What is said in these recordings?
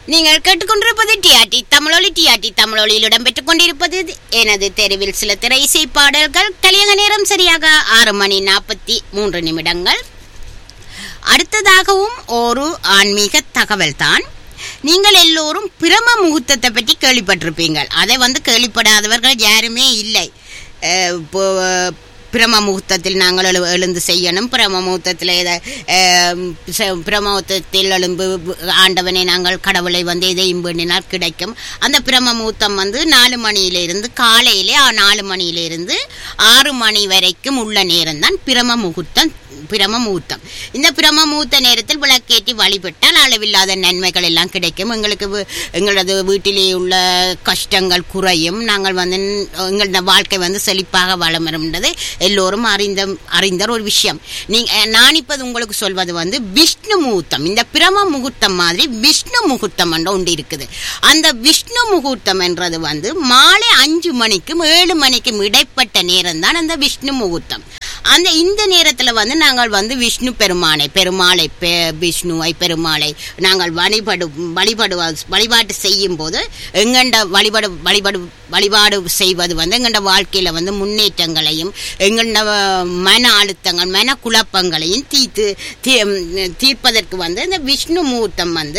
நீங்கள் கேட்டுக்கொண்டிருப்பது டிஆர்டி தமிழொலி டிஆர்டி தமிழொலியில் இடம்பெற்றுக் கொண்டிருப்பது எனது தெருவில் சில திரை இசை பாடல்கள் கலியக நேரம் சரியாக ஆறு மணி நாற்பத்தி மூன்று நிமிடங்கள் அடுத்ததாகவும் ஒரு ஆன்மீக தகவல் தான் நீங்கள் எல்லோரும் பிரம முகூர்த்தத்தை பற்றி கேள்விப்பட்டிருப்பீங்கள் அதை வந்து கேள்விப்படாதவர்கள் யாருமே இல்லை அஹ் இப்போ பிரம முகூர்த்தத்தில் நாங்கள் எழு எழுந்து செய்யணும் பிரம முகூர்த்தத்தில் இதை அஹ், ச- பிரம முகூர்த்தத்தில் எழும்பு ஆண்டவனை நாங்கள் கடவுளை வந்து இதையும் வேண்டினால் கிடைக்கும் அந்த பிரம முகூர்த்தம் வந்து நாலு மணியிலிருந்து காலையிலே ஆ- நாலு மணியிலிருந்து ஆறு மணி வரைக்கும் உள்ள நேரம் தான் பிரம முகூர்த்தம் பிரம முகூர்த்தம் இந்த பிரம முகூர்த்த நேரத்தில் விளக்கேற்றி வழிபட்டால் அளவில்லாத நன்மைகள் எல்லாம் கிடைக்கும் எங்களுக்கு வீ- எங்களது வீட்டிலே உள்ள கஷ்டங்கள் குறையும் நாங்கள் வந்து ந- எங்களது வாழ்க்கை வந்து செழிப்பாக வளமரும்ன்றது எல்லோரும் அறிந்த அறிந்த ஒரு விஷயம் நீங்க அஹ், நான் இப்போது உங்களுக்கு சொல்வது வந்து விஷ்ணு முகூர்த்தம் இந்த பிரம முகூர்த்தம் மாதிரி விஷ்ணு முகூர்த்தம் என்ற ஒன்று இருக்குது அந்த விஷ்ணு முகூர்த்தம் என்றது வந்து மாலை அஞ்சு மணிக்கும் ஏழு மணிக்கும் இடைப்பட்ட நேரம் தான் அந்த விஷ்ணு முகூர்த்தம் அந்த இந்த நேரத்தில் வந்து நாங்கள் வந்து விஷ்ணு பெருமானை பெருமாளை பெ விஷ்ணுவை பெருமாளை நாங்கள் வழிபடு வழிபடு வழிபாட்டு செய்யும் போது எங்கண்ட வழிபாடு வழிபாடு வழிபாடு செய்வது வந்து எங்கண்ட வாழ்க்கையில் வந்து முன்னேற்றங்களையும் எங்கண்ட மன அழுத்தங்கள் மன குழப்பங்களையும் தீர்த்து தீ- தீர்ப்பதற்கு வந்து இந்த விஷ்ணு முகூர்த்தம் வந்து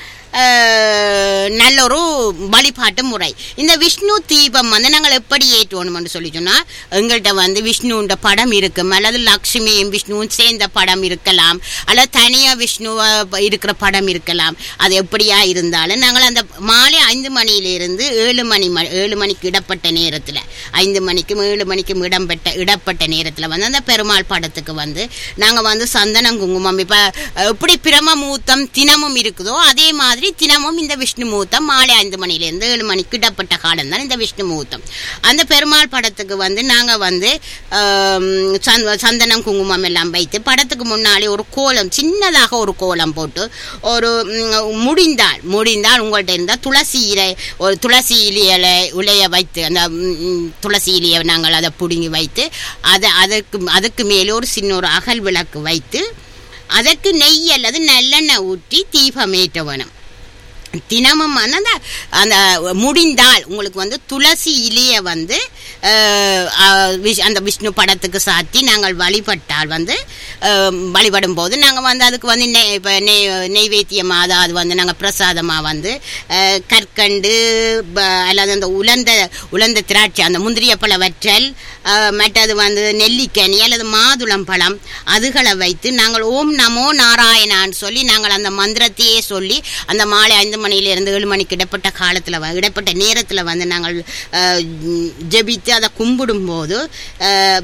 அஹ், நல்ல ஒரு வழிபாட்டு முறை இந்த விஷ்ணு தீபம் வந்து நாங்கள் எப்படி ஏற்றுவோம்னு சொல்லி சொன்னால் எங்கள்கிட்ட வந்து விஷ்ணுன்ற படம் இருக்கும் அல்லது லக்ஷ்மியும் விஷ்ணுவும் சேர்ந்த படம் இருக்கலாம் அல்லது தனியாக விஷ்ணு இருக்கிற படம் இருக்கலாம் அது எப்படியா இருந்தாலும் நாங்கள் அந்த மாலை ஐந்து மணியிலிருந்து ஏழு மணி ம- ஏழு மணிக்கு இடப்பட்ட நேரத்தில் ஐந்து மணிக்கும் ஏழு மணிக்கும் இடம்பெட்ட இடப்பட்ட நேரத்தில் வந்து அந்த பெருமாள் படத்துக்கு வந்து நாங்கள் வந்து சந்தனம் குங்குமம் இப்போ எப்படி பிரம முகூர்த்தம் தினமும் இருக்குதோ அதே மாதிரி தினமும் இந்த விஷ்ணு முகூர்த்தம் மாலை ஐந்து மணிலேருந்து ஏழு மணிக்கு இடப்பட்ட காலம் தான் இந்த விஷ்ணு முகூர்த்தம் அந்த பெருமாள் படத்துக்கு வந்து நாங்கள் வந்து ஆம், சந்த- சந்தனம் குங்குமம் எல்லாம் வைத்து படத்துக்கு முன்னாடி ஒரு கோலம் சின்னதாக ஒரு கோலம் போட்டு ஒரு ம், முடிந்தால் முடிந்தால் உங்கள்கிட்ட இருந்தால் துளசி இலை ஒரு துளசி இலையை இலைய வைத்து அந்த ம், ம், துளசி இலையை நாங்கள் அதை பிடுங்கி வைத்து அதை அதற்கு அதுக்கு மேலே ஒரு சின்ன ஒரு அகல் விளக்கு வைத்து அதற்கு நெய் அல்லது நல்லெண்ணெய் ஊற்றி தீபம் ஏற்ற வேணும் தினமும் வந்து அந்த அந்த முடிந்தால் உங்களுக்கு வந்து துளசி இலைய வந்து அஹ், அஹ், விஷ்- அந்த விஷ்ணு படத்துக்கு சாத்தி நாங்கள் வழிபட்டால் வந்து அஹ், வழிபடும் போது நாங்கள் வந்து அதுக்கு வந்து நெய் இப்போ நெய் நெய்வேத்தியமாக அதாவது வந்து நாங்கள் பிரசாதமாக வந்து அஹ், கற்கண்டு ப- அல்லது அந்த உலர்ந்த உலர்ந்த திராட்சை அந்த முந்திரிய பழ வற்றல் அஹ், மற்றது வந்து நெல்லிக்கனி அல்லது மாதுளம் பழம் அதுகளை வைத்து நாங்கள் ஓம் நமோ நாராயணான்னு சொல்லி நாங்கள் அந்த மந்திரத்தையே சொல்லி அந்த மாலை ஐந்து மணியிலிருந்து ஏழு மணிக்கு இடைப்பட்ட காலத்தில் இடைப்பட்ட நேரத்தில் வந்து நாங்கள் அஹ், ஜெபித்து அதை கும்பிடும்போது அஹ்,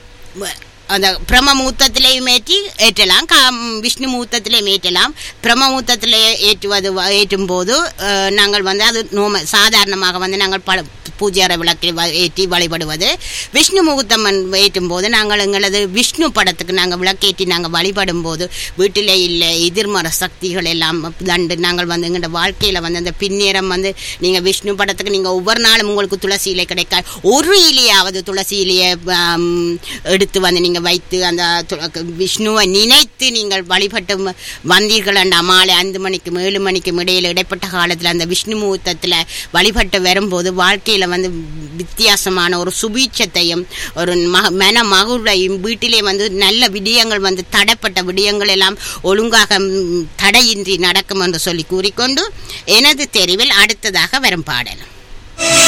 அந்த பிரம முகூர்த்தத்திலேயும் ஏற்றி ஏற்றலாம் கா விஷ்ணு முகூர்த்தத்திலேயும் ஏற்றலாம் பிரம முகூர்த்தத்தில் ஏற்றுவது வ- ஏற்றும் போது அஹ், நாங்கள் வந்து அது நோம சாதாரணமாக வந்து நாங்கள் பல பூஜை அறை விளக்கில் வ- ஏற்றி வழிபடுவது விஷ்ணு முகூர்த்தம் அன்- ஏற்றும் போது நாங்கள் எங்களது விஷ்ணு படத்துக்கு நாங்கள் விளக்கேற்றி நாங்கள் வழிபடும் போது வீட்டிலே இல்லை எதிர்மறை சக்திகள் எல்லாம் தண்டு நாங்கள் வந்து எங்களோட வாழ்க்கையில் வந்து அந்த பின்னேரம் வந்து நீங்கள் விஷ்ணு படத்துக்கு நீங்கள் ஒவ்வொரு நாளும் உங்களுக்கு துளசி இலை கிடைக்க ஒரு இலையாவது துளசி இலையை ஆம், எடுத்து வந்து நீங்கள் வைத்து அந்த து- விஷ்ணுவை நினைத்து நீங்கள் வழிபட்டு ம- வந்தீர்கள் அந்த மாலை ஐந்து மணிக்கும் ஏழு மணிக்கும் இடையில் இடைப்பட்ட காலத்தில் அந்த விஷ்ணு முகூர்த்தத்தில் வழிபட்டு வரும்போது வாழ்க்கையில் வந்து வித்தியாசமான ஒரு சுபீட்சத்தையும் ஒரு மக மன மகுழையும் வீட்டிலே வந்து நல்ல விடயங்கள் வந்து தடைப்பட்ட விடயங்கள் எல்லாம் ஒழுங்காக ம், தடையின்றி நடக்கும் என்று சொல்லி கூறிக்கொண்டு எனது தெரிவில் அடுத்ததாக வரும் பாடல்